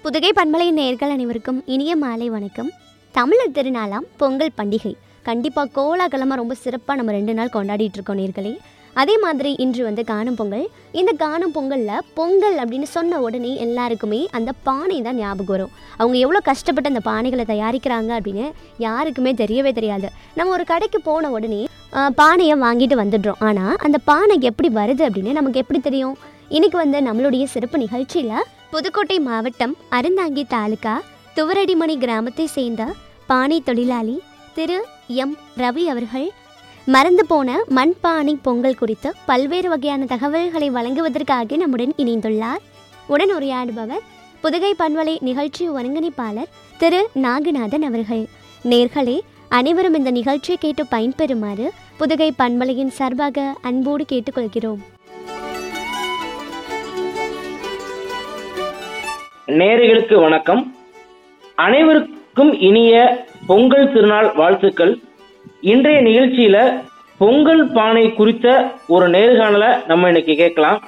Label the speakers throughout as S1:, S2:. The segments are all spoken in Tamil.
S1: புதுகை பண்பலை நேர்கள் அனைவருக்கும் இனிய மாலை வணக்கம் தமிழர் திருநாளாம் பொங்கல் பண்டிகை கண்டிப்பாக கோலாகலமாக ரொம்ப சிறப்பாக நம்ம ரெண்டு நாள் கொண்டாடிட்டு இருக்கோம் நேர்களே அதே மாதிரி இன்று வந்து காணும் பொங்கல் இந்த காணும் பொங்கலில் பொங்கல் அப்படின்னு சொன்ன உடனே எல்லாருக்குமே அந்த பானை தான் ஞாபகம் வரும் அவங்க எவ்வளோ கஷ்டப்பட்டு அந்த பானைகளை தயாரிக்கிறாங்க அப்படின்னு யாருக்குமே தெரியவே தெரியாது நம்ம ஒரு கடைக்கு போன உடனே ஆ, பானையை வாங்கிட்டு வந்துடுறோம் ஆனால் அந்த பானை எப்படி வருது அப்படின்னு நமக்கு எப்படி தெரியும் இன்னைக்கு வந்து நம்மளுடைய சிறப்பு நிகழ்ச்சியில் புதுக்கோட்டை மாவட்டம் அறந்தாங்கி தாலுகா துவரடிமணி கிராமத்தை சேர்ந்த பானை தொழிலாளி திரு எம் ரவி அவர்கள் மறந்து போன மண்பானை பொங்கல் குறித்து பல்வேறு வகையான தகவல்களை வழங்குவதற்காக நம்முடன் இணைந்துள்ளார் உடன் உரையாடுபவர் புதுகை பண்பலை நிகழ்ச்சி ஒருங்கிணைப்பாளர் திரு நாகநாதன் அவர்கள் நேர்களே அனைவரும் இந்த நிகழ்ச்சியை கேட்டு பயன்பெறுமாறு புதுகை பண்பலையின் சார்பாக அன்போடு கேட்டுக்கொள்கிறோம்
S2: நேயர்களுக்கு வணக்கம் அனைவருக்கும் இனிய பொங்கல் திருநாள் வாழ்த்துக்கள் இன்றைய நிகழ்ச்சியில பொங்கல் பானை குறித்த ஒரு நேர்காணலை நம்ம இன்னைக்கு கேட்கலாம்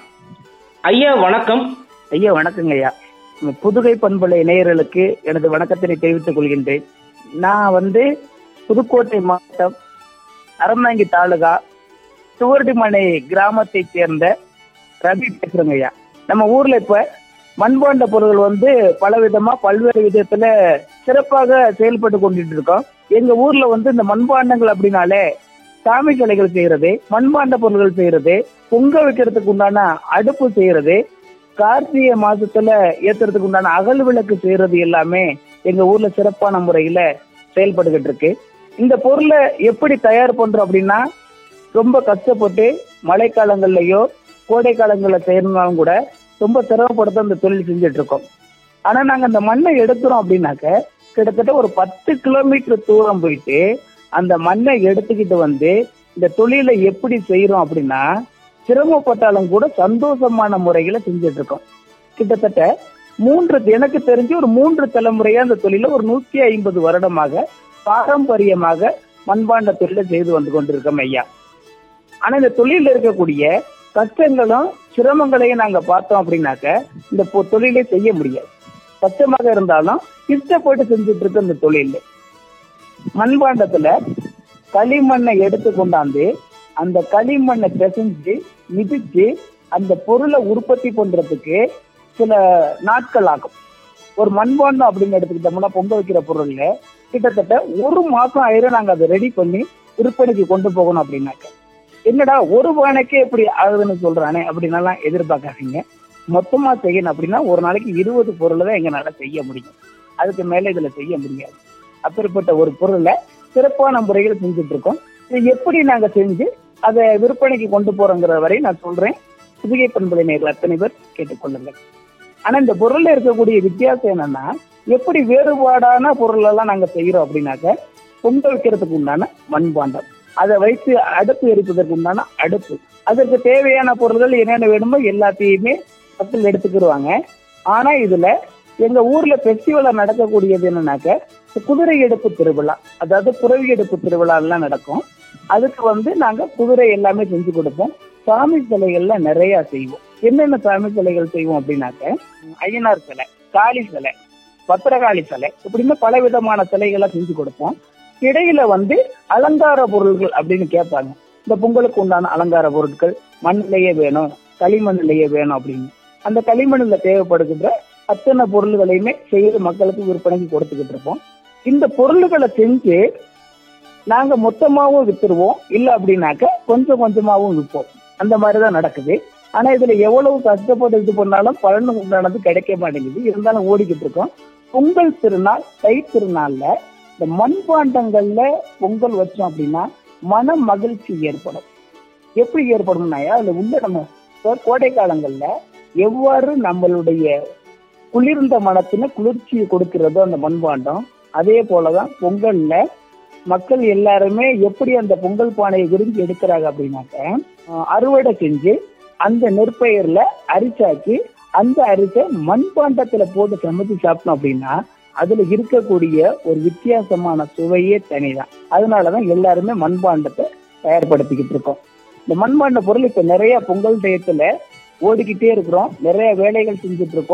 S2: ஐயா வணக்கம்
S3: ஐயா வணக்கங்க ஐயா நம்ம புதுகை பண்பலை நேயர்களுக்கு எனது வணக்கத்தினை தெரிவித்துக் கொள்கின்றேன் நான் வந்து புதுக்கோட்டை மாவட்டம் அறந்தாங்கி தாலுகா சுவர்டிமனை கிராமத்தைச் சேர்ந்த ரவி பேசுறேங்க ஐயா நம்ம ஊர்ல இப்ப மண்பாண்ட பொருட்கள் வந்து பல விதமா பல்வேறு விதத்துல சிறப்பாக செயல்பட்டு கொண்டுட்டு இருக்கோம் எங்க ஊர்ல வந்து இந்த மண்பாண்டங்கள் அப்படின்னாலே சாமி சிலைகள் செய்யறது மண்பாண்ட பொருட்கள் செய்யறது பொங்க வைக்கிறதுக்கு உண்டான அடுப்பு செய்யறது கார்த்திகை மாசத்துல ஏத்துறதுக்கு உண்டான அகல் விளக்கு செய்யறது எல்லாமே எங்க ஊர்ல சிறப்பான முறையில செயல்பட்டுக்கிட்டு இருக்கு இந்த பொருளை எப்படி தயார் பண்றோம் அப்படின்னா ரொம்ப கஷ்டப்பட்டு மழைக்காலங்கள்லயோ கோடை காலங்கள்ல செய்யணும்னாலும் கூட ரொம்ப சிரமப்படுத்த இந்த தொழில் செஞ்சுட்டு இருக்கோம் ஆனா நாங்க அந்த மண்ணை எடுக்கிறோம் அப்படின்னாக்க கிட்டத்தட்ட ஒரு பத்து கிலோமீட்டர் தூரம் போயிட்டு அந்த மண்ணை எடுத்துக்கிட்டு வந்து இந்த தொழிலை எப்படி செய்யறோம் அப்படின்னா சிரமப்பட்டாலும் கூட சந்தோஷமான முறையில செஞ்சுட்டு இருக்கோம் கிட்டத்தட்ட மூன்று எனக்கு தெரிஞ்சு ஒரு மூன்று தலைமுறையா அந்த தொழில ஒரு நூத்தி ஐம்பது வருடமாக பாரம்பரியமாக மண்பாண்ட தொழிலை செய்து வந்து கொண்டிருக்கோம் ஐயா ஆனா இந்த தொழில இருக்கக்கூடிய கஷ்டங்களும் சிரமங்களையும் நாங்க பார்த்தோம் அப்படின்னாக்க இந்த பொ- தொழிலை செய்ய முடியாது கஷ்டமாக இருந்தாலும் இஷ்டப்பட்டு செஞ்சுட்டு இருக்க இந்த தொழில் மண்பாண்டத்துல களிமண்ணை எடுத்து கொண்டாந்து அந்த களிமண்ணை பிசைஞ்சு மிதிச்சு அந்த பொருளை உற்பத்தி பண்றதுக்கு சில நாட்கள் ஆகும் ஒரு மண்பாண்டம் அப்படின்னு எடுத்துக்கிட்டோம்னா பொங்க வைக்கிற பொருள்ல கிட்டத்தட்ட ஒரு மாசம் ஆயிரம் நாங்க அதை ரெடி பண்ணி விற்பனைக்கு கொண்டு போகணும் அப்படின்னாக்க என்னடா ஒரு பானைக்கே எப்படி ஆகுதுன்னு சொல்றானே அப்படின்னலாம் எதிர்பார்க்காதீங்க மொத்தமா செய்யணும் அப்படின்னா ஒரு நாளைக்கு இருபது பொருளை தான் எங்களால செய்ய முடியும் அதுக்கு மேல இதுல செய்ய முடியாது அப்படிப்பட்ட ஒரு பொருளை சிறப்பான முறையில் செஞ்சுட்டு இருக்கோம் இது எப்படி நாங்க செஞ்சு அதை விற்பனைக்கு கொண்டு போறோங்கிற வரை நான் சொல்றேன் புதுகை பண்புலை நேர்கள் அத்தனை பேர் கேட்டுக்கொள்ளுங்கள் ஆனா இந்த பொருள்ல இருக்கக்கூடிய வித்தியாசம் என்னன்னா எப்படி வேறுபாடான பொருள் எல்லாம் நாங்க செய்யறோம் அப்படின்னாக்க பொங்க வைக்கிறதுக்கு உண்டான மண்பாண்டம் அதை வைத்து அடுப்பு எரிப்பதற்கு உண்டான அடுப்பு அதற்கு தேவையான பொருள்கள் என்னென்ன வேணுமோ எல்லாத்தையுமே மக்கள் எடுத்துக்கிடுவாங்க ஆனா இதுல எங்க ஊர்ல ஃபெஸ்டிவலா நடக்கக்கூடியது என்னன்னாக்க குதிரை எடுப்பு திருவிழா அதாவது புறவி எடுப்பு திருவிழா எல்லாம் நடக்கும் அதுக்கு வந்து நாங்க குதிரை எல்லாமே செஞ்சு கொடுப்போம் சாமி சிலைகள்ல நிறைய செய்வோம் என்னென்ன சாமி சிலைகள் செய்வோம் அப்படின்னாக்க ஐயனார் சிலை காளி சிலை பத்திரகாளி சிலை இப்படின்னு பல விதமான சிலைகளை செஞ்சு கொடுப்போம் இடையில வந்து அலங்கார பொருள்கள் அப்படின்னு கேட்பாங்க இந்த பொங்கலுக்கு உண்டான அலங்கார பொருட்கள் மண்ணிலேயே வேணும் களிமண்ணிலேயே வேணும் அப்படின்னு அந்த களிமண்ணில் தேவைப்படுகின்ற அத்தனை பொருள்களையுமே செய்து மக்களுக்கு விற்பனைக்கு கொடுத்துக்கிட்டு இருப்போம் இந்த பொருள்களை செஞ்சு நாங்க மொத்தமாவும் வித்துருவோம் இல்ல அப்படின்னாக்க கொஞ்சம் கொஞ்சமாவும் விற்போம் அந்த மாதிரிதான் நடக்குது ஆனா இதுல எவ்வளவு கஷ்டப்பட்டு இது பண்ணாலும் பலன் உண்டானது கிடைக்க மாட்டேங்குது இருந்தாலும் ஓடிக்கிட்டு இருக்கோம் பொங்கல் திருநாள் தை திருநாள்ல இந்த மண்பாண்டங்கள்ல பொங்கல் வச்சோம் அப்படின்னா மன மகிழ்ச்சி ஏற்படும் எப்படி ஏற்படும்னாயா அதுல உள்ள நம்ம இப்ப கோடை காலங்கள்ல எவ்வாறு நம்மளுடைய குளிர்ந்த மனத்தின குளிர்ச்சியை கொடுக்கிறதோ அந்த மண்பாண்டம் அதே போலதான் பொங்கல்ல மக்கள் எல்லாருமே எப்படி அந்த பொங்கல் பானையை விரும்பி எடுக்கிறாங்க அப்படின்னாக்க அஹ், அறுவடை செஞ்சு அந்த நெற்பயிர்ல அரிச்சாக்கி அந்த அரிசை மண்பாண்டத்துல போட்டு சமைச்சு சாப்பிட்டோம் அப்படின்னா அதுல இருக்கக்கூடிய ஒரு வித்தியாசமான சுவையே தனிதான் அதனாலதான் எல்லாருமே மண்பாண்டத்தை தயார்படுத்திக்கிட்டு இருக்கோம் இந்த மண்பாண்ட பொருள் இப்ப நிறைய பொங்கல் டயத்துல ஓடிக்கிட்டே இருக்கிறோம் நிறைய வேலைகள் செஞ்சுட்டு இருக்கோம்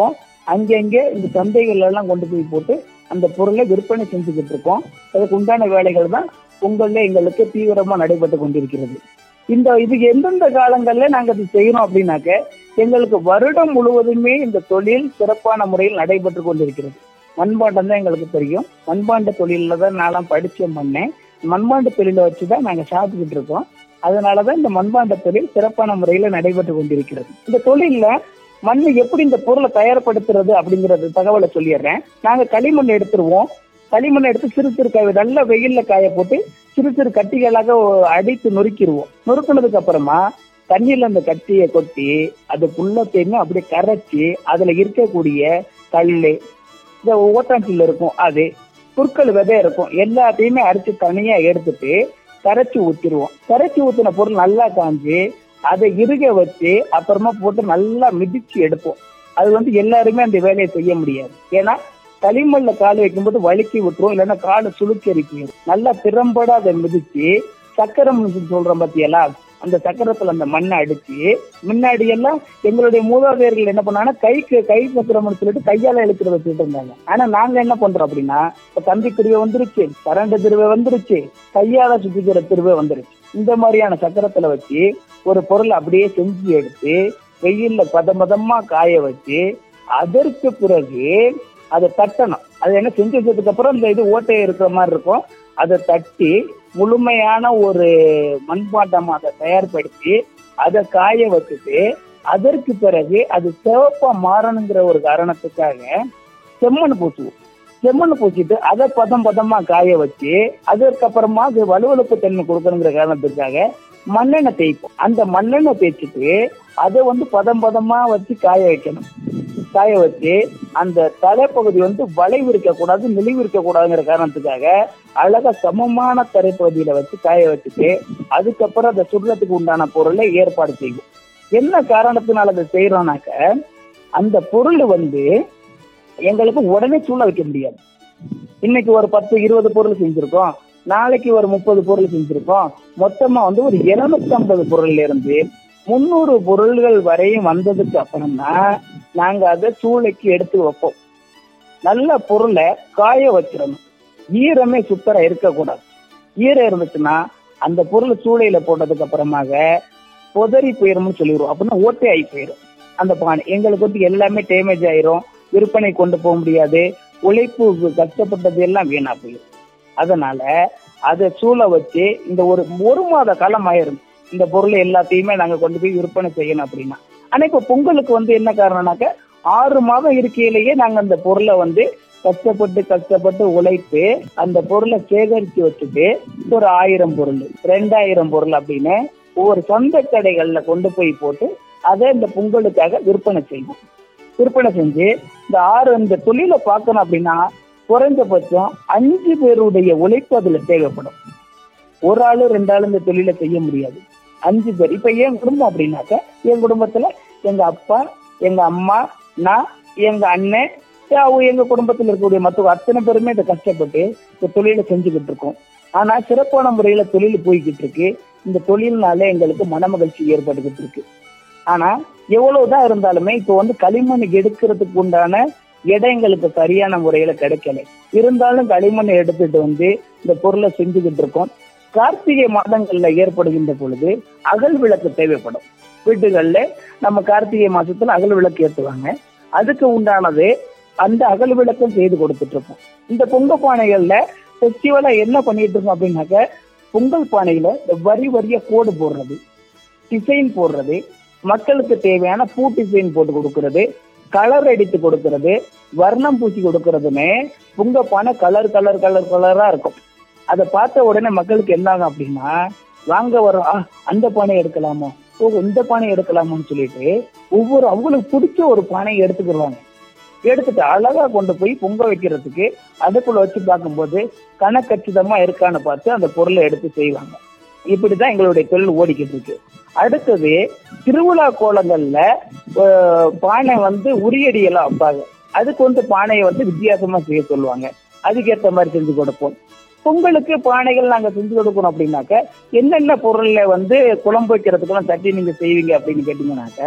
S3: அங்கங்கே இந்த சந்தைகள் எல்லாம் கொண்டு போய் போட்டு அந்த பொருளை விற்பனை செஞ்சுக்கிட்டு இருக்கோம் அதுக்கு உண்டான வேலைகள் தான் பொங்கல்ல எங்களுக்கு தீவிரமா நடைபெற்று கொண்டிருக்கிறது இந்த இது எந்தெந்த காலங்கள்ல நாங்க இது செய்யறோம் அப்படின்னாக்க எங்களுக்கு வருடம் முழுவதுமே இந்த தொழில் சிறப்பான முறையில் நடைபெற்று கொண்டிருக்கிறது மண்பாண்டம் தான் எங்களுக்கு தெரியும் மண்பாண்ட தொழிலில் தான் நான்லாம் படிச்சேன் பண்ணேன் மண்பாண்ட தொழிலை வச்சு தான் நாங்கள் சாப்பிட்டுக்கிட்டு இருக்கோம் அதனாலதான் இந்த மண்பாண்ட தொழில் சிறப்பான முறையில் நடைபெற்று கொண்டிருக்கிறது இந்த தொழில்ல மண் எப்படி இந்த பொருளை தயார்படுத்துறது அப்படிங்கறது தகவலை சொல்லிடுறேன் நாங்க களிமண் எடுத்துருவோம் களிமண் எடுத்து சிறு சிறு காய நல்ல வெயில்ல காய போட்டு சிறு சிறு கட்டிகளாக அடித்து நொறுக்கிடுவோம் நொறுக்குனதுக்கு அப்புறமா தண்ணியில அந்த கட்டியை கொட்டி அது புல்லத்தையுமே அப்படியே கரைச்சி அதுல இருக்கக்கூடிய கல்லு இந்த ஓட்டாஞ்சில் இருக்கும் அது புற்கள் விதை இருக்கும் எல்லாத்தையுமே அரைச்சு தனியா எடுத்துட்டு கரைச்சி ஊத்திடுவோம் கரைச்சி ஊத்தின பொருள் நல்லா காஞ்சி அதை இறுக வச்சு அப்புறமா போட்டு நல்லா மிதிச்சு எடுப்போம் அது வந்து எல்லாருமே அந்த வேலையை செய்ய முடியாது ஏன்னா களிமண்ல கால் வைக்கும்போது வழுக்கி விட்டுரும் இல்லைன்னா காலை சுளுக்கறி போயிடும் நல்லா திறம்பட அதை மிதிச்சு சக்கரம் சொல்றோம் பாத்தியலா அந்த சக்கரத்துல அந்த மண்ணை அடிச்சு முன்னாடி எல்லாம் எங்களுடைய மூதாதையர்கள் என்ன பண்ணாங்கன்னா கைக்கு கை சக்கரம்னு சொல்லிட்டு கையால இழுக்கிற வச்சுட்டு இருந்தாங்க ஆனா நாங்க என்ன பண்றோம் அப்படின்னா இப்ப தம்பி திருவே வந்துருச்சு கரண்ட் திருவே வந்துருச்சு கையால சுத்திக்கிற திருவே வந்துருச்சு இந்த மாதிரியான சக்கரத்துல வச்சு ஒரு பொருள் அப்படியே செஞ்சு எடுத்து வெயில்ல பத பதமா காய வச்சு அதற்கு பிறகு அதை தட்டணும் அது என்ன செஞ்சு வச்சதுக்கு அப்புறம் இந்த இது ஓட்டை இருக்கிற மாதிரி இருக்கும் அதை தட்டி முழுமையான ஒரு மண்பாண்டமா அதை தயார்படுத்தி அதை காய வச்சுட்டு அதற்கு பிறகு அது சிவப்பா மாறணுங்கிற ஒரு காரணத்துக்காக செம்மண் பூசுவோம் செம்மண் பூசிட்டு அதை பதம் பதமா காய வச்சு அதற்கப்புறமா அது வலுவழுப்பு தன்மை கொடுக்கணுங்கிற காரணத்துக்காக மண்ணெண்ணெய் தேய்ப்போம் அந்த மண்ணெண்ணெய் தேய்ச்சிட்டு அதை வந்து பதம் பதமா வச்சு காய வைக்கணும் காய வச்சு அந்த தலைப்பகுதி வந்து வளைவு இருக்கக்கூடாது நெளிவு இருக்கக்கூடாதுங்கிற காரணத்துக்காக அழகா சமமான தரைப்பகுதியில வச்சு காய வச்சுட்டு அதுக்கப்புறம் அந்த சுடுறதுக்கு உண்டான பொருளை ஏற்பாடு செய்யும் என்ன காரணத்தினால அதை செய்யறோம்னாக்க அந்த பொருள் வந்து எங்களுக்கு உடனே சூழ வைக்க முடியாது இன்னைக்கு ஒரு பத்து இருபது பொருள் செஞ்சிருக்கோம் நாளைக்கு ஒரு முப்பது பொருள் செஞ்சிருக்கோம் மொத்தமா வந்து ஒரு இருநூத்தி ஐம்பது பொருள்ல இருந்து முந்நூறு பொருள்கள் வரையும் வந்ததுக்கு அப்புறம்னா நாங்க அதை சூளைக்கு எடுத்து வைப்போம் நல்ல பொருளை காய வச்சிடணும் ஈரமே சுத்தரா இருக்கக்கூடாது ஈரம் இருந்துச்சுன்னா அந்த பொருள் சூளையில போட்டதுக்கு அப்புறமாக புதறி போயிரும்னு சொல்லிடுவோம் அப்படின்னா ஓட்டை ஆகி போயிடும் அந்த பானை எங்களுக்கு வந்து எல்லாமே டேமேஜ் ஆயிரும் விற்பனை கொண்டு போக முடியாது உழைப்பு கஷ்டப்பட்டது எல்லாம் வீணா போயிடும் அதனால அதை சூழ வச்சு இந்த ஒரு ஒரு மாத காலம் ஆயிரும் இந்த பொருளை எல்லாத்தையுமே நாங்க கொண்டு போய் விற்பனை செய்யணும் அப்படின்னா ஆனா இப்ப பொங்கலுக்கு வந்து என்ன காரணம்னாக்க ஆறு மாதம் இருக்கையிலேயே நாங்க அந்த பொருளை வந்து கஷ்டப்பட்டு கஷ்டப்பட்டு உழைத்து அந்த பொருளை சேகரித்து வச்சுட்டு ஒரு ஆயிரம் பொருள் ரெண்டாயிரம் பொருள் அப்படின்னு ஒவ்வொரு சொந்த கடைகள்ல கொண்டு போய் போட்டு அதை இந்த பொங்கலுக்காக விற்பனை செய்வோம் விற்பனை செஞ்சு இந்த ஆறு இந்த தொழிலை பார்க்கணும் அப்படின்னா குறைஞ்சபட்சம் அஞ்சு பேருடைய உழைப்பு அதுல தேவைப்படும் ஒரு ஆளு ரெண்டு ஆளு இந்த தொழிலை செய்ய முடியாது அஞ்சு பேர் இப்ப என் குடும்பம் அப்படின்னாக்க என் குடும்பத்துல எங்க அப்பா எங்க அம்மா நான் எங்க அண்ணன் அவங்க எங்க குடும்பத்தில் இருக்கக்கூடிய மற்ற அத்தனை பேருமே இதை கஷ்டப்பட்டு இந்த தொழிலை செஞ்சுக்கிட்டு இருக்கோம் ஆனா சிறப்பான முறையில தொழில் போய்கிட்டு இருக்கு இந்த தொழில்னால எங்களுக்கு மனமகிழ்ச்சி ஏற்பட்டுக்கிட்டு இருக்கு ஆனா எவ்வளவுதான் இருந்தாலுமே இப்போ வந்து களிமண் எடுக்கிறதுக்கு உண்டான இடம் எங்களுக்கு சரியான முறையில கிடைக்கல இருந்தாலும் களிமண்ணை எடுத்துட்டு வந்து இந்த பொருளை செஞ்சுக்கிட்டு இருக்கோம் கார்த்திகை மாதங்கள்ல ஏற்படுகின்ற பொழுது அகல் விளக்கு தேவைப்படும் வீட்டுகள்ல நம்ம கார்த்திகை மாசத்துல அகல் விளக்கு ஏற்றுவாங்க அதுக்கு உண்டானது அந்த அகல் விளக்கம் செய்து கொடுத்துட்டு இருக்கோம் இந்த பொங்க பானைகள்ல ஃபெஸ்டிவலா என்ன பண்ணிட்டு இருக்கோம் அப்படின்னாக்க பொங்கல் பானையில இந்த வரி வரிய கோடு போடுறது டிசைன் போடுறது மக்களுக்கு தேவையான பூ டிசைன் போட்டு கொடுக்கறது கலர் அடித்து கொடுக்கறது வர்ணம் பூசி கொடுக்கறதுமே பொங்க பானை கலர் கலர் கலர் கலரா இருக்கும் அதை பார்த்த உடனே மக்களுக்கு என்ன ஆகும் அப்படின்னா வாங்க வரோம் ஆ அந்த பானை எடுக்கலாமோ ஓ இந்த பானை எடுக்கலாமோன்னு சொல்லிட்டு ஒவ்வொரு அவங்களுக்கு பிடிச்ச ஒரு பானையை எடுத்துக்கிடுவாங்க எடுத்துட்டு அழகா கொண்டு போய் பொங்க வைக்கிறதுக்கு அதுக்குள்ள வச்சு பார்க்கும்போது கணக்கச்சிதமா இருக்கான்னு பார்த்து அந்த பொருளை எடுத்து செய்வாங்க இப்படிதான் எங்களுடைய தொழில் ஓடிக்கிட்டு இருக்கு அடுத்தது திருவிழா கோலங்கள்ல அஹ், பானை வந்து உரியடியெல்லாம் வைப்பாங்க அதுக்கு வந்து பானையை வந்து வித்தியாசமா செய்ய சொல்லுவாங்க அதுக்கேற்ற மாதிரி செஞ்சு கொடுப்போம் பொங்கலுக்கு பானைகள் நாங்க செஞ்சு கொடுக்கணும் அப்படின்னாக்க என்னென்ன பொருள்ல வந்து குழம்பு வைக்கிறதுக்கெல்லாம் சட்டி நீங்க செய்வீங்க அப்படின்னு கேட்டீங்கன்னாக்க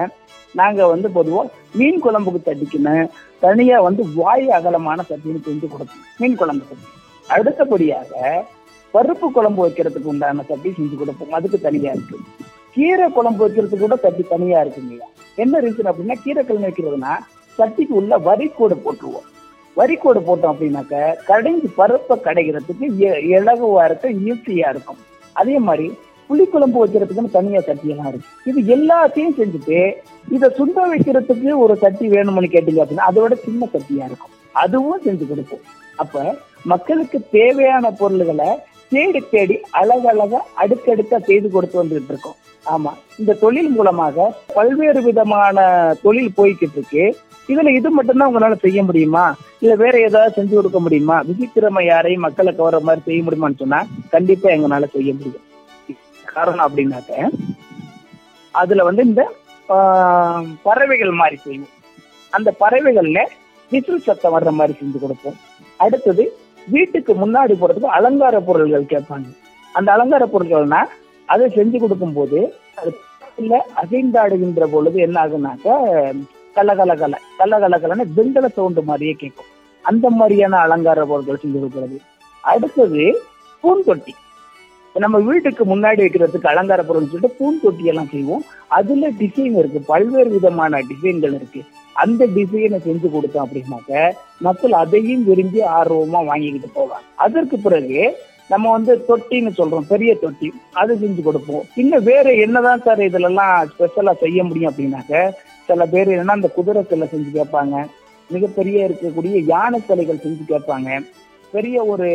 S3: நாங்க வந்து பொதுவா மீன் குழம்புக்கு சட்டிக்குன்னு தனியா வந்து வாய் அகலமான சட்டின்னு செஞ்சு கொடுப்போம் மீன் குழம்பு சட்டி அடுத்தபடியாக பருப்பு குழம்பு வைக்கிறதுக்கு உண்டான சட்டி செஞ்சு கொடுப்போம் அதுக்கு தனியா இருக்கு கீரை குழம்பு வைக்கிறதுக்கு கூட சட்டி தனியா இருக்குங்க என்ன ரீசன் அப்படின்னா கீரை குழம்பு வைக்கிறதுனா சட்டிக்கு உள்ள வரிக்கோடு போட்டுருவோம் வரிக்கோடு போட்டோம் அப்படின்னாக்க கடைஞ்சி பருப்பை கடைகிறதுக்கு இ- இலகுவா இருக்கும் ஈஸியா இருக்கும் அதே மாதிரி புளிக்குழம்பு வைக்கிறதுக்குன்னு தனியா சட்டியெல்லாம் இருக்கு இது எல்லாத்தையும் செஞ்சுட்டு இதை சுண்ட வைக்கிறதுக்கு ஒரு சட்டி வேணும்னு கேட்டீங்க அப்படின்னா அதோட சின்ன சட்டியா இருக்கும் அதுவும் செஞ்சு கொடுப்போம் அப்ப மக்களுக்கு தேவையான பொருள்களை தேடி தேடி அழகழகா அடுக்கடுக்கா செய்து கொடுத்து வந்துட்டு இருக்கோம் ஆமா இந்த தொழில் மூலமாக பல்வேறு விதமான தொழில் போய்கிட்டு இருக்கு இதுல இது மட்டும்தான் உங்களால செய்ய முடியுமா இல்ல வேற ஏதாவது செஞ்சு கொடுக்க முடியுமா விசித்திரமா யாரையும் மக்களை கவர மாதிரி செய்ய முடியுமான்னு சொன்னா கண்டிப்பா எங்களால செய்ய முடியும் காரணம் அப்படின்னாக்க அதுல வந்து இந்த ஆஹ், பறவைகள் மாதிரி செய்வோம் அந்த பறவைகள்ல விசில் சத்தம் வர்ற மாதிரி செஞ்சு கொடுப்போம் அடுத்தது வீட்டுக்கு முன்னாடி போறதுக்கு அலங்கார பொருள்கள் கேட்பாங்க அந்த அலங்கார பொருட்கள்னா அதை செஞ்சு கொடுக்கும்போது அது இல்ல அசைந்தாடுகின்ற பொழுது என்ன ஆகுனாக்க கல கல கல கல கல கலன்னு வெண்டல சவுண்டு மாதிரியே கேட்கும் அந்த மாதிரியான அலங்கார பொருட்கள் செஞ்சு கொடுக்கிறது அடுத்தது பூந்தொட்டி இப்ப நம்ம வீட்டுக்கு முன்னாடி வைக்கிறதுக்கு அலங்கார பொருள்னு சொல்லிட்டு பூந்தொட்டி எல்லாம் செய்வோம் அதுல டிசைன் இருக்கு பல்வேறு விதமான டிசைன்கள் இருக்கு அந்த டிசைனை செஞ்சு கொடுத்தோம் அப்படின்னாக்க மக்கள் அதையும் விரும்பி ஆர்வமா வாங்கிக்கிட்டு போவாங்க அதற்கு பிறகு நம்ம வந்து தொட்டின்னு சொல்றோம் பெரிய தொட்டி அது செஞ்சு கொடுப்போம் இன்னும் வேற என்னதான் சார் இதுல எல்லாம் ஸ்பெஷலா செய்ய முடியும் அப்படின்னாக்க சில பேர் என்னன்னா அந்த குதிரை சிலை செஞ்சு கேட்பாங்க மிகப்பெரிய இருக்கக்கூடிய யானை சிலைகள் செஞ்சு கேட்பாங்க பெரிய ஒரு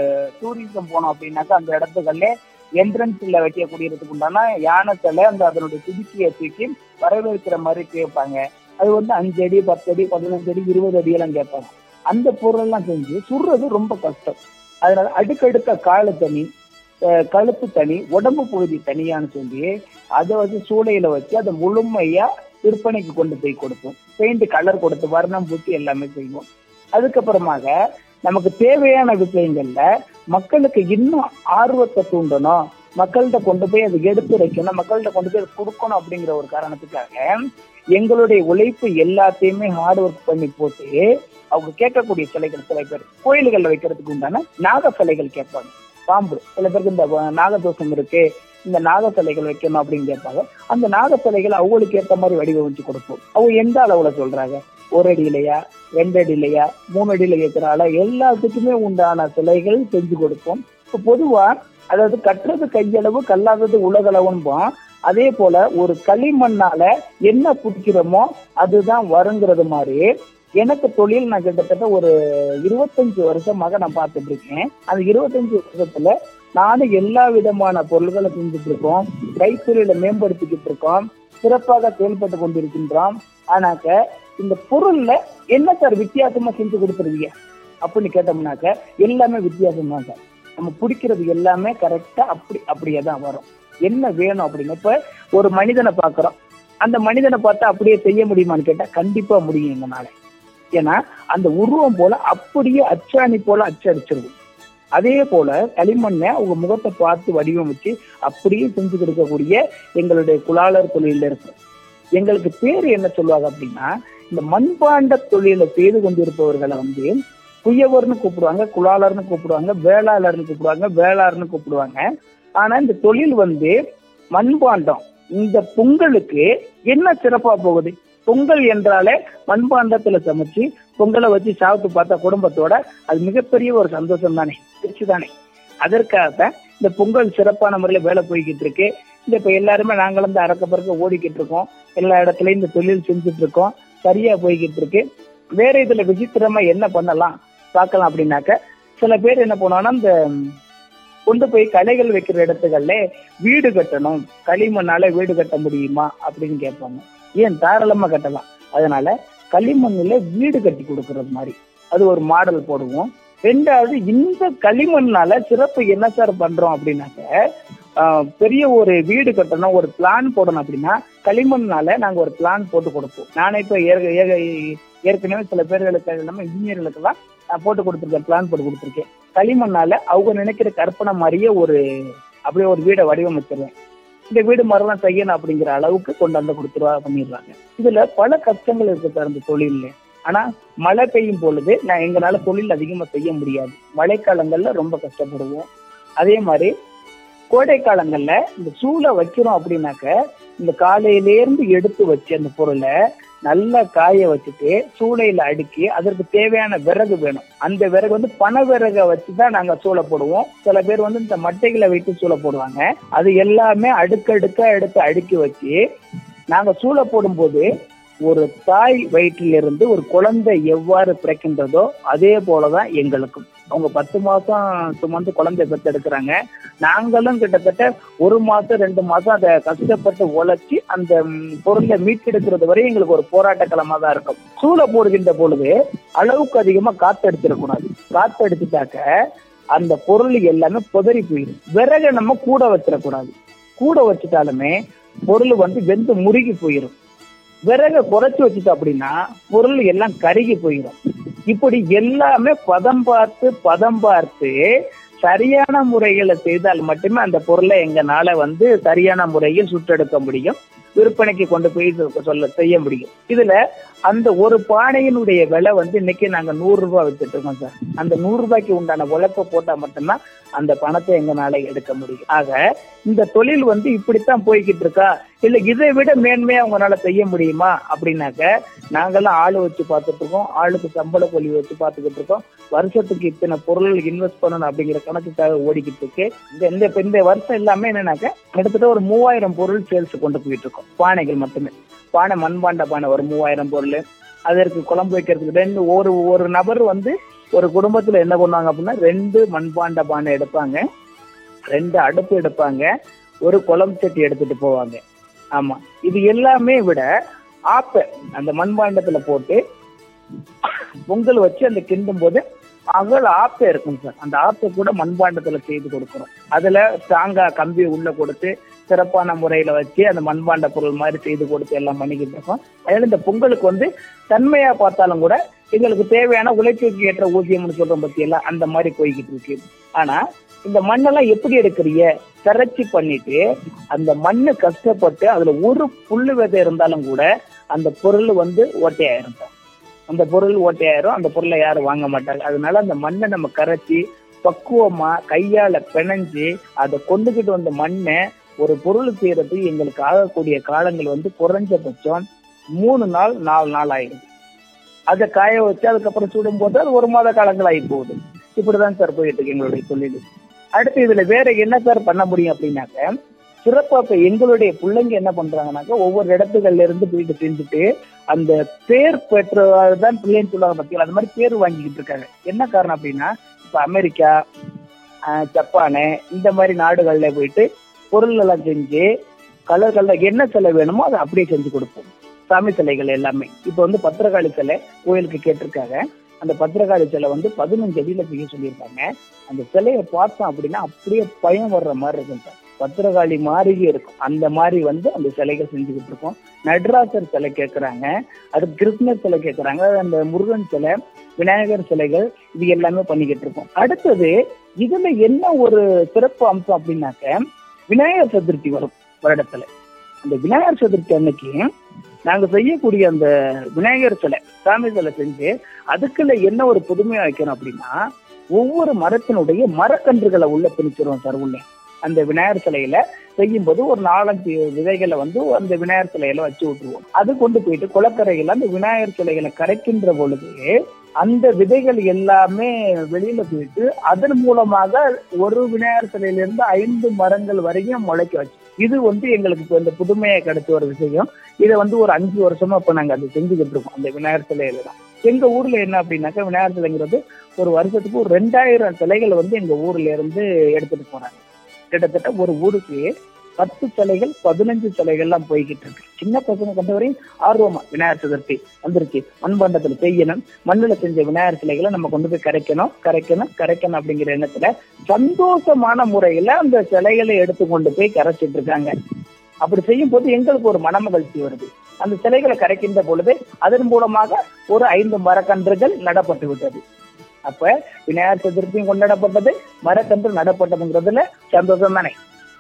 S3: டூரிசம் போனோம் அப்படின்னாக்கா அந்த இடத்துக்கள்ல என்ட்ரன்ஸ்ல வைக்கக்கூடியதுக்கு உண்டான யானை சிலை அந்த அதனுடைய துதிக்கியை தூக்கி வரவேற்கிற மாதிரி கேட்பாங்க அது வந்து அஞ்சு அடி பத்து அடி பதினஞ்சு அடி இருபது அடி எல்லாம் கேட்பாங்க அந்த பொருள் எல்லாம் செஞ்சு சுடுறது ரொம்ப கஷ்டம் அதனால அடுக்கடுக்க காலு தனி அஹ் கழுத்து தனி உடம்பு பகுதி தனியான்னு சொல்லி அதை வந்து சூளையில வச்சு அதை முழுமையா விற்பனைக்கு கொண்டு போய் கொடுப்போம் பெயிண்ட் கலர் கொடுத்து வர்ணம் பூசி எல்லாமே செய்வோம் அதுக்கப்புறமாக நமக்கு தேவையான விஷயங்கள்ல மக்களுக்கு இன்னும் ஆர்வத்தை தூண்டணும் மக்கள்கிட்ட கொண்டு போய் அதை எடுத்து வைக்கணும் மக்கள்கிட்ட கொண்டு போய் அதை கொடுக்கணும் அப்படிங்கிற ஒரு காரணத்துக்காக எங்களுடைய உழைப்பு எல்லாத்தையுமே ஹார்ட் ஒர்க் பண்ணி போட்டு அவங்க கேட்கக்கூடிய சிலைகள் சில பேர் கோயில்கள்ல வைக்கிறதுக்கு உண்டான நாக சிலைகள் கேட்பாங்க பாம்பு சில பேருக்கு இந்த வ- நாகதோஷம் இருக்கு இந்த நாக சிலைகள் வைக்கணும் அப்படின்னு கேட்பாங்க அந்த நாக சிலைகள் அவங்களுக்கு ஏற்ற மாதிரி வடிவமைச்சு கொடுப்போம் அவங்க எந்த அளவுல சொல்றாங்க ஒரு அடி இல்லையா ரெண்டு அடி இல்லையா மூணு அடியில கேட்கிறாள எல்லாத்துக்குமே உண்டான சிலைகள் செஞ்சு கொடுப்போம் இப்போ பொதுவா அதாவது கட்டுறது கையளவு கல்லாதது உலகளவுன்போம் அதே போல ஒரு களிமண்ணால என்ன பிடிக்கிறோமோ அதுதான் வருங்கிறது மாதிரி எனக்கு தொழில் நான் கிட்டத்தட்ட ஒரு இருபத்தஞ்சு வருஷமாக நான் பார்த்துட்டு இருக்கேன் அந்த இருபத்தஞ்சு வருஷத்துல நானும் எல்லா விதமான பொருள்களை செஞ்சுட்டு இருக்கோம் கைத்தொழிலை மேம்படுத்திக்கிட்டு இருக்கோம் சிறப்பாக செயல்பட்டு கொண்டிருக்கின்றோம் ஆனாக்க இந்த பொருள்ல என்ன சார் வித்தியாசமா செஞ்சு கொடுத்துருவீங்க அப்படின்னு கேட்டோம்னாக்க எல்லாமே வித்தியாசம் தான் சார் நம்ம பிடிக்கிறது எல்லாமே கரெக்டா அப்படி அப்படியே தான் வரும் என்ன வேணும் அப்படின்னு இப்ப ஒரு மனிதனை பார்க்கறோம் அந்த மனிதனை பார்த்தா அப்படியே செய்ய முடியுமான்னு கேட்டா கண்டிப்பா முடியும் எங்கனால ஏன்னா அந்த உருவம் போல அப்படியே அச்சாணி போல அச்சடிச்சிருக்கும் அதே போல களிமண்ணை உங்க முகத்தை பார்த்து வடிவமைச்சு அப்படியே செஞ்சு கொடுக்கக்கூடிய எங்களுடைய குலாளர் தொழில இருக்கு எங்களுக்கு பேர் என்ன சொல்லுவாங்க அப்படின்னா இந்த மண்பாண்ட தொழிலை செய்து கொண்டிருப்பவர்களை வந்து குயவர்னு கூப்பிடுவாங்க குலாளர்னு கூப்பிடுவாங்க வேளாளர்னு கூப்பிடுவாங்க வேளார்னு கூப்பிடுவாங்க ஆனா இந்த தொழில் வந்து மண்பாண்டம் இந்த பொங்கலுக்கு என்ன சிறப்பா போகுது பொங்கல் என்றாலே மண்பாண்டத்துல சமைச்சு பொங்கலை வச்சு சாப்பிட்டு பார்த்தா குடும்பத்தோட அது மிகப்பெரிய ஒரு சந்தோஷம் தானே திருச்சி தானே அதற்காகத்தான் இந்த பொங்கல் சிறப்பான முறையில வேலை போய்கிட்டு இருக்கு இந்த இப்ப எல்லாருமே நாங்களும் இந்த அறக்க பறக்க ஓடிக்கிட்டு இருக்கோம் எல்லா இடத்துலயும் இந்த தொழில் செஞ்சுட்டு இருக்கோம் சரியா போய்கிட்டு இருக்கு வேற இதுல விசித்திரமா என்ன பண்ணலாம் பார்க்கலாம் அப்படின்னாக்க சில பேர் என்ன பண்ணுவாங்கன்னா இந்த கொண்டு போய் கலைகள் வைக்கிற இடத்துகள்ல வீடு கட்டணும் களிமண்ணால வீடு கட்ட முடியுமா அப்படின்னு கேட்பாங்க ஏன் தாராளமா கட்டலாம் அதனால களிமண்ணுல வீடு கட்டி கொடுக்கறது மாதிரி அது ஒரு மாடல் போடுவோம் ரெண்டாவது இந்த களிமண்ணால சிறப்பு என்ன சார் பண்றோம் அப்படின்னாக்க ஆஹ், பெரிய ஒரு வீடு கட்டணும் ஒரு பிளான் போடணும் அப்படின்னா களிமண்ணால நாங்க ஒரு பிளான் போட்டு கொடுப்போம் நானே இப்ப ஏற்க- ஏக- ஏற்கனவே சில பேர்களுக்கு இல்லாம இன்ஜினியர்களுக்கெல்லாம் நான் போட்டு கொடுத்துருக்கேன் பிளான் போட்டு கொடுத்துருக்கேன் களிமண்ணால அவங்க நினைக்கிற கற்பனை மாதிரியே ஒரு அப்படியே ஒரு வீடை வடிவமைச்சிருவேன் இந்த வீடு மரம் செய்யணும் அப்படிங்கிற அளவுக்கு கொண்டு வந்து கொடுத்துருவா பண்ணிடுறாங்க இதுல பல கஷ்டங்கள் இருக்கு சார் இந்த தொழில்ல ஆனா மழை பெய்யும் பொழுது நான் எங்களால தொழில் அதிகமா செய்ய முடியாது மழைக்காலங்கள்ல ரொம்ப கஷ்டப்படுவோம் அதே மாதிரி கோடை காலங்கள்ல இந்த சூளை வைக்கிறோம் அப்படின்னாக்க இந்த காலையிலேருந்து எடுத்து வச்சு அந்த பொருளை நல்லா காய வச்சுட்டு சூளையில அடுக்கி அதற்கு தேவையான விறகு வேணும் அந்த விறகு வந்து பனை விறகை வச்சுதான் நாங்க சூளை போடுவோம் சில பேர் வந்து இந்த மட்டைகளை வைத்து சூளை போடுவாங்க அது எல்லாமே அடுக்கடுக்கா எடுத்து அடுக்கி வச்சு நாங்க சூளை போடும்போது ஒரு தாய் வயிற்றிலிருந்து ஒரு குழந்தை எவ்வாறு பிறக்கின்றதோ அதே போலதான் எங்களுக்கும் அவங்க பத்து மாசம் சுமந்து குழந்தை பெற்றெடுக்கிறாங்க நாங்களும் கிட்டத்தட்ட ஒரு மாசம் ரெண்டு மாசம் அதை கஷ்டப்பட்டு உழைச்சி அந்த ம், பொருளை மீட்டெடுக்கிறது வரை எங்களுக்கு ஒரு போராட்ட களமா தான் இருக்கும் சூளை போடுகின்ற பொழுது அளவுக்கு அதிகமா காத்தடிச்சிடக்கூடாது காத்தடிச்சுட்டாக்க அந்த பொருள் எல்லாமே புதறி போயிடும் விறகை நம்ம கூட வச்சிடக்கூடாது கூட வச்சுட்டாலுமே பொருள் வந்து வெந்து முருகி போயிடும் விறகை குறைச்சு வச்சுட்டோம் அப்படின்னா பொருள் எல்லாம் கருகி போயிடும் இப்படி எல்லாமே பதம் பார்த்து பதம் பார்த்து சரியான முறைகளை செய்தால் மட்டுமே அந்த பொருளை எங்கனால வந்து சரியான முறையில் சுற்றெடுக்க முடியும் விற்பனைக்கு கொண்டு போய் இது சொல்ல செய்ய முடியும் இதுல அந்த ஒரு பானையினுடைய விலை வந்து இன்னைக்கு நாங்க நூறு ரூபாய் வித்துட்டு இருக்கோம் சார் அந்த நூறு ரூபாய்க்கு உண்டான உழைப்பை போட்டா மட்டும்தான் அந்த பணத்தை எங்கனால எடுக்க முடியும் ஆக இந்த தொழில் வந்து இப்படித்தான் போய்கிட்டு இருக்கா இல்ல இதை விட மேன்மையா உங்களால செய்ய முடியுமா அப்படின்னாக்க நாங்கெல்லாம் ஆளு வச்சு பார்த்துட்டு இருக்கோம் ஆளுக்கு சம்பள கொல்லி வச்சு பார்த்துக்கிட்டு இருக்கோம் வருஷத்துக்கு இத்தனை பொருள் இன்வெஸ்ட் பண்ணணும் அப்படிங்கிற கணக்குக்காக ஓடிக்கிட்டு இருக்கு இந்த இந்த இப்ப இந்த வருஷம் எல்லாமே என்னன்னாக்க கிட்டத்தட்ட ஒரு மூவாயிரம் பொருள் சேல்ஸ் கொண்டு போயிட்டு இருக்கோம் பானைகள் மட்டுமே பானை மண்பாண்ட பானை ஒரு மூவாயிரம் பொருள் அதற்கு குழம்பு வைக்கிறதுக்கு ரெண்டு ஒரு ஒரு நபர் வந்து ஒரு குடும்பத்துல என்ன பண்ணுவாங்க அப்படின்னா ரெண்டு மண்பாண்ட பானை எடுப்பாங்க ரெண்டு அடுப்பு எடுப்பாங்க ஒரு குழம்பு சட்டி எடுத்துட்டு போவாங்க ஆமா இது எல்லாமே விட ஆப்பை அந்த மண்பாண்டத்துல போட்டு பொங்கல் வச்சு அந்த கிண்டும் போது அகல் ஆப்பை இருக்கும் சார் அந்த ஆப்பை கூட மண்பாண்டத்துல செய்து கொடுக்குறோம் அதுல ஸ்ட்ராங்கா கம்பி உள்ள கொடுத்து சிறப்பான முறையில வச்சு அந்த மண்பாண்ட பொருள் மாதிரி செய்து கொடுத்து எல்லாம் பண்ணிக்கிட்டு இருக்கோம் அதனால இந்த பொங்கலுக்கு வந்து தன்மையா பார்த்தாலும் கூட எங்களுக்கு தேவையான உழைப்புக்கு ஏற்ற ஊதியம்னு சொல்றோம் பத்தியெல்லாம் அந்த மாதிரி போய்கிட்டு இருக்கு ஆனா இந்த மண்ணெல்லாம் எப்படி எடுக்கிறீங்க கரைச்சி பண்ணிட்டு அந்த மண்ணு கஷ்டப்பட்டு அதுல ஒரு புல்லு விதை இருந்தாலும் கூட அந்த பொருள் வந்து ஓட்டையாயிரும் சார். அந்த பொருள் ஓட்டையாயிரும் அந்த பொருளை யாரும் வாங்க மாட்டாங்க அதனால அந்த மண்ணை நம்ம கரைச்சி பக்குவமா கையால பிணைஞ்சு அதை கொண்டுகிட்டு வந்த மண்ணை ஒரு பொருள் செய்யறதுக்கு எங்களுக்கு ஆகக்கூடிய காலங்கள் வந்து குறைஞ்சபட்சம் மூணு நாள் நாலு நாள் ஆயிடுது அதை காய வச்சு அதுக்கப்புறம் சுடும்போது அது ஒரு மாத காலங்கள் ஆகி போகுது இப்படிதான் சார் போயிட்டு இருக்கு எங்களுடைய தொழில் அடுத்து இதுல வேற என்ன சார் பண்ண முடியும் அப்படின்னாக்க சிறப்பா இப்ப எங்களுடைய பிள்ளைங்க என்ன பண்றாங்கன்னாக்க ஒவ்வொரு இடத்துகள்ல இருந்து போயிட்டு செஞ்சுட்டு அந்த பேர் பெற்றதான் பிள்ளைன்னு சொல்லுவாங்க பார்த்தீங்களா அந்த மாதிரி பேர் வாங்கிக்கிட்டு இருக்காங்க என்ன காரணம் அப்படின்னா இப்ப அமெரிக்கா ஆஹ், ஜப்பானு இந்த மாதிரி நாடுகள்ல போயிட்டு பொருள் எல்லாம் செஞ்சு கலர் கலர் என்ன சிலை வேணுமோ அதை அப்படியே செஞ்சு கொடுப்போம் சாமி சிலைகள் எல்லாமே இப்போ வந்து பத்திரகாளி சிலை கோயிலுக்கு கேட்டிருக்காங்க அந்த பத்திரகாளி சிலை வந்து பதினஞ்சு அடியில செய்ய சொல்லியிருக்காங்க அந்த சிலையை பார்த்தோம் அப்படின்னா அப்படியே பயம் வர்ற மாதிரி இருக்கும் சார் பத்திரகாளி மாதிரியே இருக்கும் அந்த மாதிரி வந்து அந்த சிலைகள் செஞ்சுக்கிட்டு இருக்கோம் நடராசர் சிலை கேட்குறாங்க அது கிருஷ்ணர் சிலை கேட்குறாங்க அந்த முருகன் சிலை விநாயகர் சிலைகள் இது எல்லாமே பண்ணிக்கிட்டு இருக்கோம் அடுத்தது இதுல என்ன ஒரு சிறப்பு அம்சம் அப்படின்னாக்க விநாயகர் சதுர்த்தி வரும் வருடத்துல அந்த விநாயகர் சதுர்த்தி அன்னைக்கு நாங்க செய்யக்கூடிய அந்த விநாயகர் சிலை சாமி சிலை செஞ்சு அதுக்குள்ள என்ன ஒரு புதுமையா வைக்கணும் அப்படின்னா ஒவ்வொரு மரத்தினுடைய மரக்கன்றுகளை உள்ள பிரிச்சிருவோம் சார் உள்ள அந்த விநாயகர் சிலையில செய்யும்போது ஒரு நாலஞ்சு விதைகளை வந்து அந்த விநாயகர் சிலையில வச்சு விட்டுருவோம் அது கொண்டு போயிட்டு குளக்கரையில அந்த விநாயகர் சிலைகளை கரைக்கின்ற பொழுது அந்த விதைகள் எல்லாமே வெளியில போயிட்டு அதன் மூலமாக ஒரு விநாயகர் சிலையில இருந்து ஐந்து மரங்கள் வரைக்கும் முளைக்க வச்சு இது வந்து எங்களுக்கு இப்ப இந்த புதுமையை கிடைச்ச ஒரு விஷயம் இதை வந்து ஒரு அஞ்சு வருஷமா இப்ப நாங்க அதை செஞ்சுக்கிட்டு இருக்கோம் அந்த விநாயகர் சிலையில தான் எங்க ஊர்ல என்ன அப்படின்னாக்கா விநாயகர் சிலைங்கிறது ஒரு வருஷத்துக்கு ஒரு ரெண்டாயிரம் சிலைகள் வந்து எங்க ஊர்ல இருந்து எடுத்துட்டு போறாங்க கிட்டத்தட்ட ஒரு ஊருக்கு பத்து சிலைகள் பதினஞ்சு சிலைகள்லாம் போய்கிட்டு இருக்கு சின்ன பசங்க கண்டவரையும் ஆர்வமா விநாயகர் சதுர்த்தி வந்துருச்சு மண்பாண்டத்துல செய்யணும் மண்ணுல செஞ்ச விநாயகர் சிலைகளை நம்ம கொண்டு போய் கரைக்கணும் கரைக்கணும் கரைக்கணும் அப்படிங்கிற எண்ணத்துல சந்தோஷமான முறையில அந்த சிலைகளை எடுத்து கொண்டு போய் கரைச்சிட்டு இருக்காங்க அப்படி செய்யும் போது எங்களுக்கு ஒரு மனமகிழ்ச்சி வருது அந்த சிலைகளை கரைக்கின்ற பொழுது அதன் மூலமாக ஒரு ஐந்து மரக்கன்றுகள் நடப்பட்டு விட்டது அப்ப விநாயகர் சதுர்த்தியும் கொண்டாடப்பட்டது மரக்கன்று நடப்பட்டதுங்கிறதுல சந்தோஷம் தானே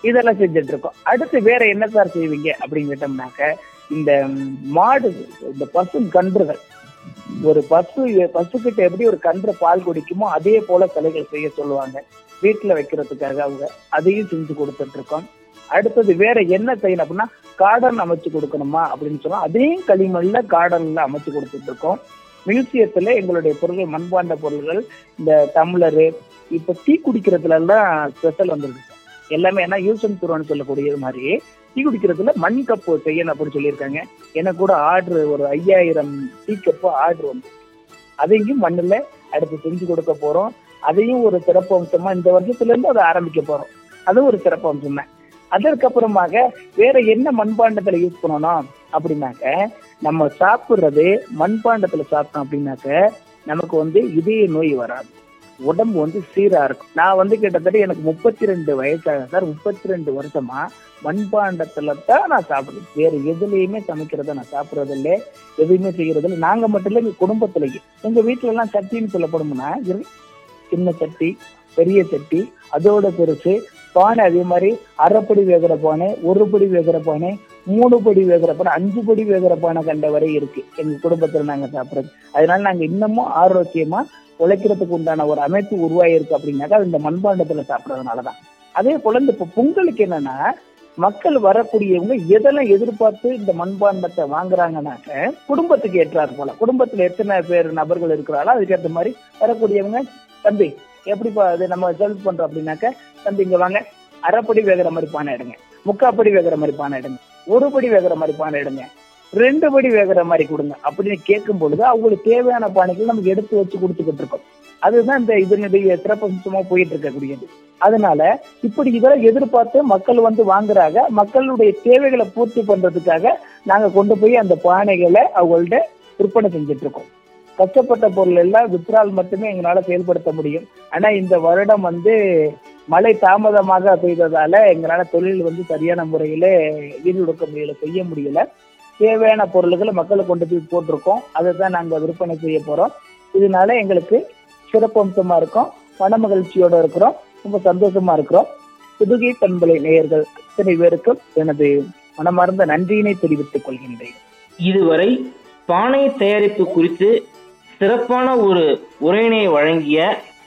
S3: இதெல்லாம் செஞ்சுட்டு இருக்கோம் அடுத்து வேற என்ன சார் செய்வீங்க அப்படின்னு கேட்டோம்னாக்க இந்த ம், மாடு இந்த பசு கன்றுகள் ஒரு பசு பசுக்கிட்ட எப்படி ஒரு கன்று பால் குடிக்குமோ அதே போல சிலைகள் செய்ய சொல்லுவாங்க வீட்டுல வைக்கிறதுக்காக அவங்க அதையும் செஞ்சு கொடுத்துட்டு இருக்கோம் அடுத்தது வேற என்ன செய்யணும் அப்படின்னா கார்டன் அமைச்சு கொடுக்கணுமா அப்படின்னு சொன்னா அதையும் களிமண்ல கார்டன்ல அமைச்சு கொடுத்துட்டு இருக்கோம் மியூசியத்துல எங்களுடைய பொருட்கள் மண்பாண்ட பொருள்கள் இந்த டம்ளரு இப்ப டீ குடிக்கிறதுல எல்லாம் ஸ்பெஷல் வந்துருக்கு எல்லாமே என்ன யூஸ் அண்ட் த்ரோன்னு சொல்லக்கூடியது மாதிரி டீ குடிக்கிறதுல மண் கப்பு செய்யணும் அப்படின்னு சொல்லியிருக்காங்க எனக்கு கூட ஆர்டர் ஒரு ஐயாயிரம் டீ கப்பு ஆர்டர் வந்து அதையும் மண்ணுல அடுத்து செஞ்சு கொடுக்க போறோம் அதையும் ஒரு சிறப்பு அம்சமா இந்த வருஷத்துல இருந்து அதை ஆரம்பிக்க போறோம் அதுவும் ஒரு சிறப்பு அம்சம் தான் அதற்கப்புறமாக வேற என்ன மண்பாண்டத்துல யூஸ் பண்ணணும் அப்படின்னாக்க நம்ம சாப்பிடுறது மண்பாண்டத்துல சாப்பிட்டோம் அப்படின்னாக்க நமக்கு வந்து இதய நோய் வராது உடம்பு வந்து சீரா இருக்கும் நான் வந்து கிட்டத்தட்ட எனக்கு முப்பத்தி ரெண்டு வயசாக சார் முப்பத்தி ரெண்டு வருஷமா மண்பாண்டத்துல தான் நான் சாப்பிடுறேன் வேற எதுலயுமே சமைக்கிறத நான் சாப்பிடுறது இல்லை எதுவுமே செய்யறது இல்லை நாங்க மட்டும் இல்லை எங்க குடும்பத்திலேயே எங்க வீட்டுல எல்லாம் சட்டின்னு சொல்லப்படும்னா இரு- சின்ன சட்டி பெரிய சட்டி அதோட பெருசு பானை அதே மாதிரி அரைப்படி வேகிற பானை ஒரு படி வேகிற பானை மூணு படி வேகிற பானை அஞ்சு படி வேகிற பானை கண்ட வரை இருக்கு எங்க குடும்பத்துல நாங்க சாப்பிடுறது அதனால நாங்க இன்னமும் ஆரோக்கியமா உழைக்கிறதுக்கு உண்டான ஒரு அமைப்பு உருவாயிருக்கு அப்படின்னாக்கா அது இந்த மண்பாண்டத்துல சாப்பிடறதுனாலதான் அதே போல இந்த இப்ப பொங்கலுக்கு என்னன்னா மக்கள் வரக்கூடியவங்க எதெல்லாம் எதிர்பார்த்து இந்த மண்பாண்டத்தை வாங்குறாங்கன்னாக்க குடும்பத்துக்கு ஏற்றாறு போல குடும்பத்துல எத்தனை பேர் நபர்கள் இருக்கிறாங்களோ அதுக்கேற்ற மாதிரி வரக்கூடியவங்க தம்பி எப்படிப்பா அது நம்ம செலக்ட் பண்றோம் அப்படின்னாக்க தம்பி இங்க வாங்க அரைப்படி வேகிற மாதிரி பானை எடுங்க முக்காப்படி வேகிற மாதிரி பானை எடுங்க ஒரு படி வேகிற மாதிரி பானை எடுங்க ரெண்டு படி வேகிற மாதிரி கொடுங்க அப்படின்னு கேட்கும் பொழுது அவங்களுக்கு தேவையான பானைகள் நமக்கு எடுத்து வச்சு கொடுத்துக்கிட்டு இருக்கோம் அதுதான் இந்த இதனுடைய சிறப்பம்சமா போயிட்டு இருக்கக்கூடியது அதனால இப்படி இதெல்லாம் எதிர்பார்த்து மக்கள் வந்து வாங்குறாங்க மக்களுடைய தேவைகளை பூர்த்தி பண்றதுக்காக நாங்க கொண்டு போய் அந்த பானைகளை அவங்கள்ட்ட விற்பனை செஞ்சுட்டு இருக்கோம் கஷ்டப்பட்ட பொருள் எல்லாம் விற்றால் மட்டுமே எங்களால செயல்படுத்த முடியும் ஆனா இந்த வருடம் வந்து மழை தாமதமாக பெய்ததால எங்களால தொழில் வந்து சரியான முறையில ஈடுபடுத்த முடியல செய்ய முடியல தேவையான பொருள்களை மக்களை கொண்டு போய் போட்டிருக்கோம் அதை தான் நாங்க விற்பனை செய்ய போறோம் இதனால எங்களுக்கு சிறப்பு அம்சமா இருக்கும் மன மகிழ்ச்சியோட இருக்கிறோம் ரொம்ப சந்தோஷமா இருக்கிறோம் புதுகை பண்பலை நேயர்கள் இத்தனை பேருக்கும் எனது மனமார்ந்த நன்றியினை தெரிவித்துக் கொள்கின்றேன்
S2: இதுவரை பானை தயாரிப்பு குறித்து சிறப்பான ஒரு உரையினை வழங்கிய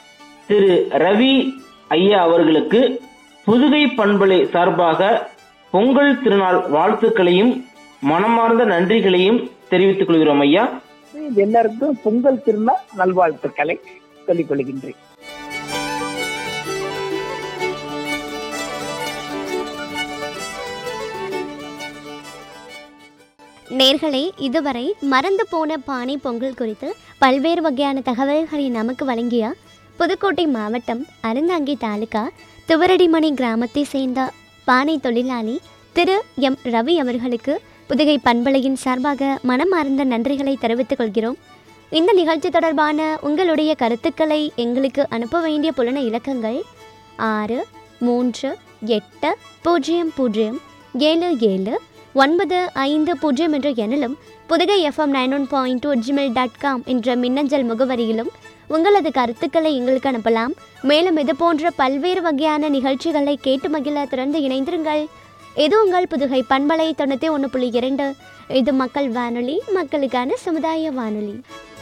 S2: திரு ரவி ஐயா அவர்களுக்கு புதுகை பண்பலை சார்பாக பொங்கல் திருநாள் வாழ்த்துக்களையும் மனமார்ந்த நன்றிகளையும் தெரிவித்துக் கொள்கிறோம் ஐயா
S3: எல்லாருக்கும் பொங்கல் திருநாள் நல்வாழ்த்துக்களை சொல்லிக் கொள்கின்றேன்
S1: நேர்களே இதுவரை மறந்து போன பானை பொங்கல் குறித்து பல்வேறு வகையான தகவல்களை நமக்கு வழங்கிய புதுக்கோட்டை மாவட்டம் அறந்தாங்கி தாலுகா துவரடிமணி கிராமத்தை சேர்ந்த பானை தொழிலாளி திரு எம் ரவி அவர்களுக்கு புதுகை பண்பலையின் சார்பாக மனமார்ந்த நன்றிகளை தெரிவித்துக் கொள்கிறோம் இந்த நிகழ்ச்சி தொடர்பான உங்களுடைய கருத்துக்களை எங்களுக்கு அனுப்ப வேண்டிய புலன இலக்கங்கள் ஆறு மூன்று எட்டு பூஜ்ஜியம் பூஜ்ஜியம் ஏழு ஏழு ஒன்பது ஐந்து பூஜ்ஜியம் என்ற எண்ணிலும் Pudukai FM nine one point two Gmail dot com என்ற மின்னஞ்சல் முகவரியிலும் உங்களது கருத்துக்களை எங்களுக்கு அனுப்பலாம் மேலும் இது போன்ற பல்வேறு வகையான நிகழ்ச்சிகளை கேட்டு மகிழ திறந்து இணைந்திருங்கள் இது உங்கள் புதுகை பண்பலை தொண்ணூற்றி ஒன்று புள்ளி இரண்டு இது மக்கள் வானொலி மக்களுக்கான சமுதாய வானொலி